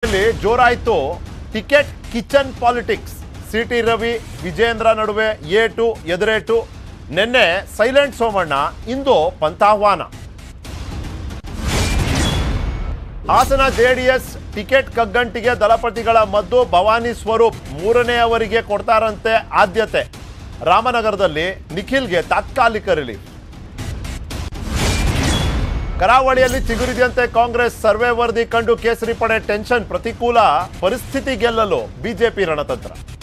ಕಾಂಗ್ರೆಸ್ನಲ್ಲಿ ಜೋರಾಯಿತು ticket kitchen politics C T ವಿಜೇಂದ್ರ ನಡುವೆ ಏಟು ಎದುರೇಟು ನಿನ್ನೆ ಸೈಲೆಂಟ್ ಸೋಮಣ್ಣ ಇಂದು ಪಂಥಾಹ್ವಾನ ಹಾಸನ ಜೆಡಿಎಸ್ ಟಿಕೆಟ್ ಕಗ್ಗಂಟಿಗೆ ದಳಪತಿಗಳ ಮದ್ದು ಭವಾನಿ ಸ್ವರೂಪ್ ಮೂರನೇ ಅವರಿಗೆ ಕೊಡ್ತಾರಂತೆ ಆದ್ಯತೆ ರಾಮನಗರದಲ್ಲಿ ನಿಖಿಲ್ಗೆ ತಾತ್ಕಾಲಿಕ ರಿಲೀಫ್ ಕರಾವಳಿಯಲ್ಲಿ ಚಿಗುರಿದಂತೆ ಕಾಂಗ್ರೆಸ್ ಸರ್ವೆ ವರದಿ ಕಂಡು ಕೇಸರಿ ಪಡೆ ಟೆನ್ಷನ್ ಪ್ರತಿಕೂಲ ಪರಿಸ್ಥಿತಿ ಗೆಲ್ಲಲು ಬಿಜೆಪಿ ರಣತಂತ್ರ